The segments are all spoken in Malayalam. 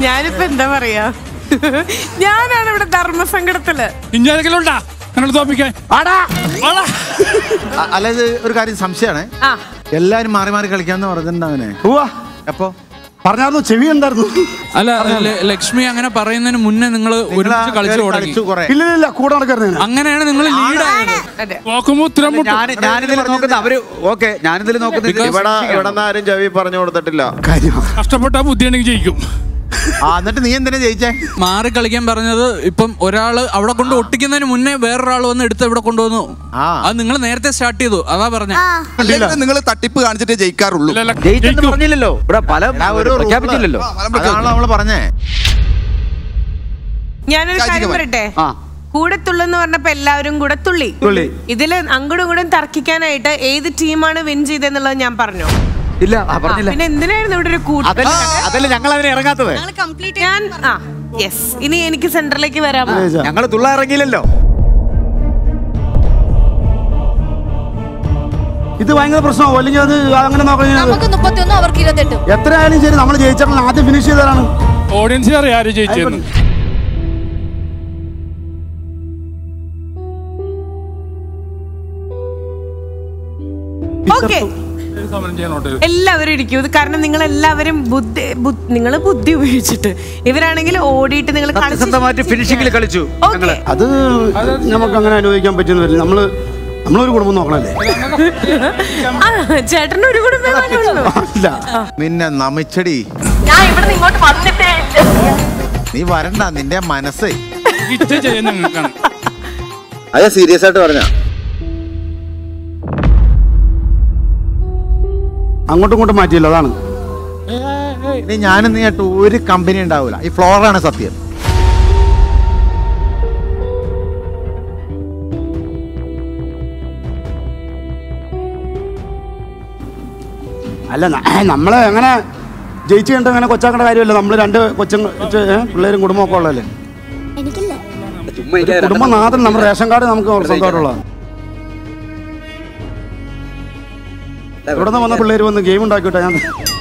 ഞാനിപ്പോ എന്താ പറയാ ഞാനാണ് ഇവിടെ ധർമ്മസങ്കടത്തില് ഇനി ആരെങ്കിലും ഉണ്ടാ ഞങ്ങൾ തോപ്പിക്കാൻ ആടാ വാടാ. അ- അല്ല ഇത് ഒരു കാര്യം സംശയമാണ് ആ എല്ലാരും മാറി മാറി കളിക്കാന്ന് പറഞ്ഞിട്ടുണ്ട് അവനെ ഉവ്വ അപ്പൊ പറഞ്ഞായിരുന്നു ചെവി ഉണ്ടായിരുന്നു അല്ല ല- ലക്ഷ്മി അങ്ങനെ പറയുന്നതിന് മുന്നേ നിങ്ങൾ ഒരുമിച്ച് കളിച്ചു തുടങ്ങി കളിച്ചു കുറെ ഇല്ല ഇല്ല, ഇല്ല കൂടെ നടക്കായിരുന്നു അങ്ങനെയാണ് നിങ്ങൾ ലീഡ് ആയത് അതെ നോക്കുമ്പോ ഉത്തരം മുട്ടും ഞാൻ ഞാനിതിൽ നോക്കുന്ന അവര് ഓക്കെ ഞാനിതിൽ നോക്കുന്നത് Because- ഇവിടെ ഇവിടെ ആരും ചെവി പറഞ്ഞു കൊടുത്തിട്ടില്ല കാര്യം കഷ്ടപ്പെട്ട ബുദ്ധിയാണെങ്കിൽ ജയിക്കും ആ എന്നിട്ട് നീ എന്തിനാ ജയിച്ചേ മാറി കളിക്കാൻ പറഞ്ഞത് ഇപ്പം ഒരാള് അവിടെ കൊണ്ട് ഒട്ടിക്കുന്നതിന് മുന്നേ വേറൊരാൾ വന്ന് എടുത്ത് ഇവിടെ കൊണ്ടുവന്നു ആ. അത് നിങ്ങൾ നേരത്തെ സ്റ്റാർട്ട് ചെയ്തു അതാ പറഞ്ഞ അല്ലെങ്കിൽ നിങ്ങൾ തട്ടിപ്പ് കാണിച്ചിട്ടേ ജയിക്കാറുള്ളൂ ഇല്ല, ഇല്ല, ജയിച്ചെന്ന് ജയിക്കും. പറഞ്ഞില്ലല്ലോ ഇവിടെ പല എടാ, ഒരു rule. പ്രഖ്യാപിച്ചില്ലല്ലോ അതാണല്ലോ നമ്മള് പറഞ്ഞേ ഞാനൊരു കാര്യം പറയട്ടെ ആ കൂടെ തുള്ളെന്ന് പറഞ്ഞപ്പോ എല്ലാവരും കൂടെ തുള്ളി തുള്ളി. ഇതില് അങ്ങോട്ടും ഇങ്ങോട്ടും തർക്കിക്കാനായിട്ട് ഏത് ടീമാണ് വിൻ ചെയ്തെന്നുള്ളത് ഞാൻ പറഞ്ഞു ഇല്ല ആ ആ, പറഞ്ഞില്ല പിന്നെ എന്തിനായിരുന്നു ഇവിടെ ഒരു കൂട്ടം അതല്ല അതല്ല ഞങ്ങൾ അതിനെ ഇറങ്ങാത്തത് ഞാൻ ആ യെസ് ഇനി എനിക്ക് സെന്ററിലേക്ക് വരാമോ ഞങ്ങൾ തുള്ള ഇറങ്ങിയില്ലല്ലോ ഇത് ഭയങ്കര പ്രശ്നമാവും അല്ലെങ്കിൽ അത് അങ്ങനെ നോക്കണം നമുക്ക് മുപ്പത്തിയൊന്നും അവർക്ക് ഇരുപത്തെട്ടും എത്രയായാലും ശരി നമ്മൾ ജയിച്ചിട്ടുള്ള ആദ്യം ഫിനിഷ് ചെയ്തതാണ് ഓഡിയൻസിന് അറിയാം ആര് ജയിച്ചെന്ന് ഓക്കെ സമരം ചെയ്യാനോട്ട് എല്ലാവരും ഇരിക്കും ഇത് കാരണം നിങ്ങൾ എല്ലാവരും ബുദ്ധി നിങ്ങൾ ബുദ്ധി ഉപയോഗിച്ചിട്ട് ഇവരാണെങ്കിൽ ഓടിയിട്ട് നിങ്ങൾ സത്യസന്ധമായിട്ട് ഫിനിഷിംഗിൽ കളിച്ചു ഞങ്ങള് അത് നമുക്ക് അങ്ങനെ അനുവദിക്കാൻ പറ്റുന്ന വരില്ല നമ്മള് നമ്മളൊരു കുടുംബം നോക്കണല്ലേ ചേട്ടന് ഒരു കുടുംബം ഇല്ല നിന്നെ നമിച്ചടി ഞാൻ ഇവിടെ ഇങ്ങോട്ട് വന്നിട്ടേ നീ വരണ്ട നിന്റെ മനസ്സേ ഇച്ച ചെയ്യാൻ ഞങ്ങൾക്കാണ് അത് സീരിയസ് ആയിട്ട് പറഞ്ഞ അങ്ങോട്ടും ഇങ്ങോട്ടും മാറ്റിയല്ലോ അതാണ് ഇനി ഞാനും നീ ആയിട്ട് ഒരു കമ്പനി ഉണ്ടാവില്ല ഈ ഫ്ലോറാണ് സത്യം അല്ല ന- നമ്മളെ അങ്ങനെ ജയിച്ചു കണ്ട് അങ്ങനെ കൊച്ചാക്കേണ്ട കാര്യമല്ല നമ്മൾ രണ്ട് കൊച്ചും പിള്ളേരും കുടുംബമൊക്കെ ഉള്ളതല്ലേ എനിക്കില്ല ചുമ്മാ ഇരിക്കാതെ കുടുംബം മാത്രം നമ്മുടെ റേഷൻ കാർഡ് നമുക്ക് സ്വന്തമായിട്ടുള്ള ഇവിടെ നിന്ന് വന്ന പിള്ളേര് വന്ന് ഗെയിം ഉണ്ടാക്കിവിട്ടാ ഞാൻ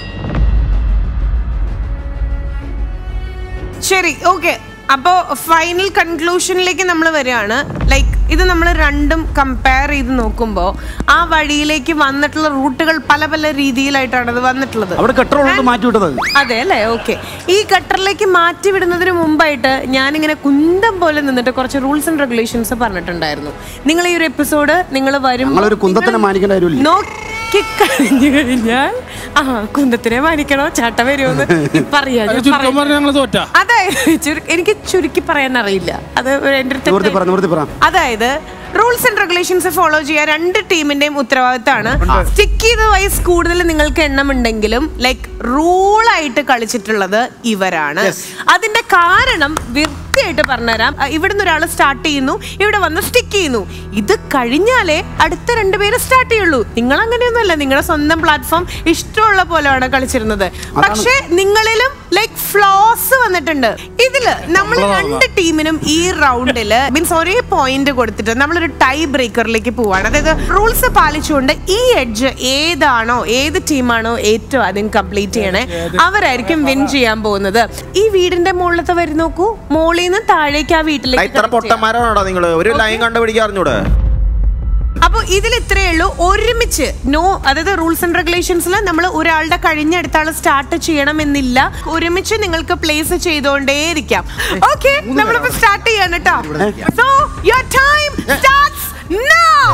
ശരി ഓക്കെ അപ്പോ ഫൈനൽ കൺക്ലൂഷനിലേക്ക് നമ്മൾ വരികയാണ് ലൈക്ക് ഇത് നമ്മൾ രണ്ടും കമ്പയർ ചെയ്ത് നോക്കുമ്പോൾ ആ വഴിയിലേക്ക് വന്നിട്ടുള്ള റൂട്ടുകൾ പല പല രീതിയിലായിട്ടാണ് അത് വന്നിട്ടുള്ളത് അവിടെ കെട്ടറുള്ളത് മാറ്റി വിട്ടത് അതെ അല്ലേ ഓക്കെ ഈ ഗട്ടറിലേക്ക് മാറ്റി വിടുന്നതിന് മുമ്പായിട്ട് ഞാനിങ്ങനെ കുന്തം പോലെ നിന്നിട്ട് കുറച്ച് റൂൾസ് ആൻഡ് റെഗുലേഷൻസ് പറഞ്ഞിട്ടുണ്ടായിരുന്നു നിങ്ങൾ ഈ ഒരു എപ്പിസോഡ് നിങ്ങൾ വരും ഞങ്ങളൊരു കുന്തത്തിനെ മാനിക്കേണ്ട കാര്യമില്ല നോക്കിക്കഴിഞ്ഞു കഴിഞ്ഞാൽ ആ കുന്തത്തിനെ മാനിക്കണോ ചാട്ട വരുമോന്ന് ഇപ്പൊ അറിയാം ഞാൻ ചുരുക്കം പറയാം. പറഞ്ഞ ഞങ്ങൾ തോറ്റ അതായത് ചുരു- എനിക്ക് ചുരുക്കി പറയാൻ അറിയില്ല അത് എന്റെ അടുത്ത് നിവൃത്തി പറ നിവൃത്തി പറ അതായത് റൂൾസ് ആൻഡ് റെഗുലേഷൻസ് ഫോളോ ചെയ്യാൻ രണ്ട് ടീമിന്റെയും ഉത്തരവാദിത്തമാണ് സ്റ്റിക്ക് ചെയ്ത വയസ്സ് കൂടുതൽ നിങ്ങൾക്ക് എണ്ണം ഉണ്ടെങ്കിലും ലൈക്ക് റൂളായിട്ട് കളിച്ചിട്ടുള്ളത് ഇവരാണ് അതിന്റെ കാരണം വൃത്തിയായിട്ട് പറഞ്ഞുതരാം അഹ് ഇവിടുന്ന് ഒരാൾ സ്റ്റാർട്ട് ചെയ്യുന്നു ഇവിടെ വന്ന് സ്റ്റിക്ക് ചെയ്യുന്നു ഇത് കഴിഞ്ഞാലേ അടുത്ത രണ്ടുപേര് സ്റ്റാർട്ട് ചെയ്യുള്ളൂ നിങ്ങൾ അങ്ങനെയൊന്നുമല്ല നിങ്ങളുടെ സ്വന്തം പ്ലാറ്റ്ഫോം ഇഷ്ടമുള്ള പോലെയാണ് കളിച്ചിരുന്നത് പക്ഷെ നിങ്ങളിലും ലൈക്ക് ഫ്ലോസ് വന്നിട്ടുണ്ട് ഇതില് നമ്മൾ രണ്ട് ടീമിനും ഈ റൗണ്ടില് മീൻസ് ഒരേ പോയിന്റ് കൊടുത്തിട്ട് നമ്മളൊരു ടൈ ബ്രേക്കറിലേക്ക് പോവാണ് അതായത് റൂൾസ് പാലിച്ചുകൊണ്ട് ഈ എഡ്ജ് ഏതാണോ ഏത് ടീമാണോ ഏറ്റവും ആദ്യം കംപ്ലീറ്റ് ചെയ്യണേ അവരായിരിക്കും വിൻ ചെയ്യാൻ പോകുന്നത് ഈ വീടിന്റെ മുകളിലത്തെ വരി നോക്കൂ മോളിൽ നിന്ന് താഴേക്ക് ആ വീട്ടിലേക്ക് ഇത്ര connect ചെയ്യാം. പൊട്ടന്മാരാണോടാ നിങ്ങള് ഒരു ലൈൻ കണ്ടുപിടിക്കാൻ അറിഞ്ഞൂടെ അപ്പൊ ഇതിൽ ഇത്രയേ ഉള്ളൂ ഒരുമിച്ച് നോ അതായത് റൂൾസ് ആൻഡ് റെഗുലേഷൻസിൽ നമ്മൾ ഒരാളുടെ കഴിഞ്ഞ അടുത്ത ആൾ സ്റ്റാർട്ട് ചെയ്യണമെന്നില്ല ഒരുമിച്ച് നിങ്ങൾക്ക് പ്ലേസ് ചെയ്തുകൊണ്ടേയിരിക്കാം ഓക്കെ നമ്മളിപ്പോ സ്റ്റാർട്ട് ചെയ്യാണ് കേട്ടോ so your time starts now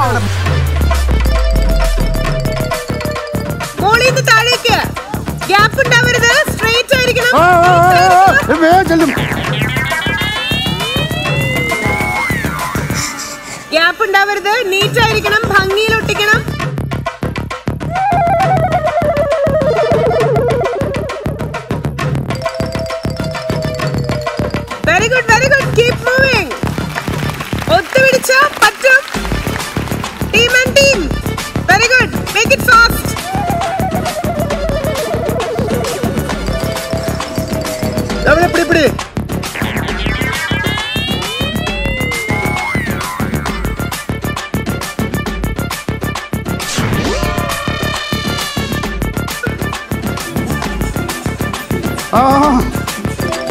മോളിൽ നിന്ന് താഴേക്ക് ഗ്യാപ്പ് ഉണ്ടാവരുത് സ്ട്രെയിറ്റ് ആയിരിക്കണം ആ, ആ, ആ, ആ, ഏ, വേഗം ചെല്ലും ഗ്യാപ്പ് ഉണ്ടാവരുത് നീറ്റ് ആയിരിക്കണം ഭംഗിയിൽ ഒട്ടിക്കണം very good very good keep moving ഒത്തുപിടിച്ച പറ്റും team and team very good make it fast പിടി പിടി ആ ആ, ആ.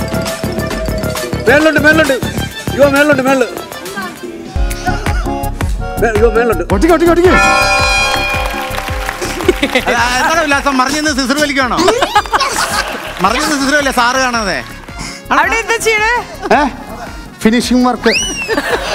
മേളിലുണ്ട് മേളിലുണ്ട് അയ്യോ മേളിലുണ്ട് മേളില് മേ- അയ്യോ മേളിലുണ്ട് ഒട്ടിക്ക് ഒട്ടിക്ക് ഒട്ടിക്ക് എന്താണ് ഉല്ലാസം മറിഞ്ഞെന്ന് സിസർ വലിക്കുകയാണോ മറിഞ്ഞെന്ന് സിസർ വലിയ സാറ് കാണാതെ അവിടെ എന്താ ചെയ്യണേ ഏ ഫിനിഷിംഗ് വർക്ക്